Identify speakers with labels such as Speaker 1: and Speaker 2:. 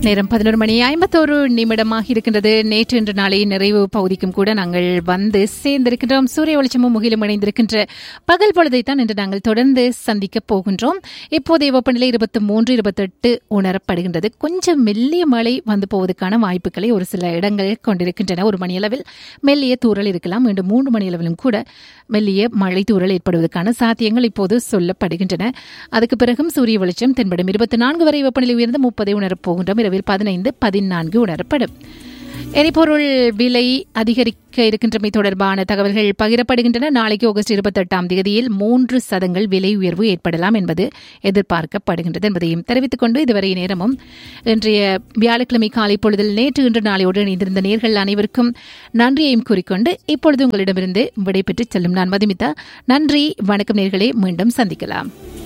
Speaker 1: நேரம் பதினோரு மணி ஐம்பத்தோரு நிமிடமாக இருக்கின்றது நேற்று இன்று நாளை நிறைவு பகுதிக்கும் கூட நாங்கள் வந்து சேர்ந்திருக்கின்றோம் சூரிய வெளிச்சமும் முகிலும் இணைந்திருக்கின்ற பகல் பொழுதைத்தான் இன்று நாங்கள் தொடர்ந்து சந்திக்க போகின்றோம் இப்போதைய வெப்பநிலை இருபத்தி மூன்று இருபத்தெட்டு உணரப்படுகின்றது கொஞ்சம் மெல்லிய மழை வந்து போவதற்கான வாய்ப்புகளை ஒரு சில இடங்கள் கொண்டிருக்கின்றன ஒரு மணியளவில் மெல்லிய தூறல் இருக்கலாம் மீண்டும் மூன்று மணியளவிலும் கூட மெல்லிய மழை தூறல் ஏற்படுவதற்கான சாத்தியங்கள் இப்போது சொல்லப்படுகின்றன அதுக்கு பிறகும் சூரிய வெளிச்சம் தென்படும் இருபத்தி நான்கு வரை வெப்பநிலை உயர்ந்து முப்பதை உணரப் போகின்றோம் இரவில் பதினைந்து பதினான்கு உணரப்படும் எரிபொருள் விலை அதிகரிக்க இருக்கின்றமை தொடர்பான தகவல்கள் பகிரப்படுகின்றன நாளைக்கு ஆகஸ்ட் இருபத்தெட்டாம் தேதியில் மூன்று சதங்கள் விலை உயர்வு ஏற்படலாம் என்பது எதிர்பார்க்கப்படுகின்றது என்பதையும் தெரிவித்துக் கொண்டு இதுவரை நேரமும் இன்றைய வியாழக்கிழமை காலை பொழுதில் நேற்று இன்று நாளையோடு இணைந்திருந்த நேர்கள் அனைவருக்கும் நன்றியையும் கூறிக்கொண்டு இப்பொழுது உங்களிடமிருந்து விடைபெற்று செல்லும் நான் மதுமிதா நன்றி வணக்கம் நேர்களே மீண்டும் சந்திக்கலாம்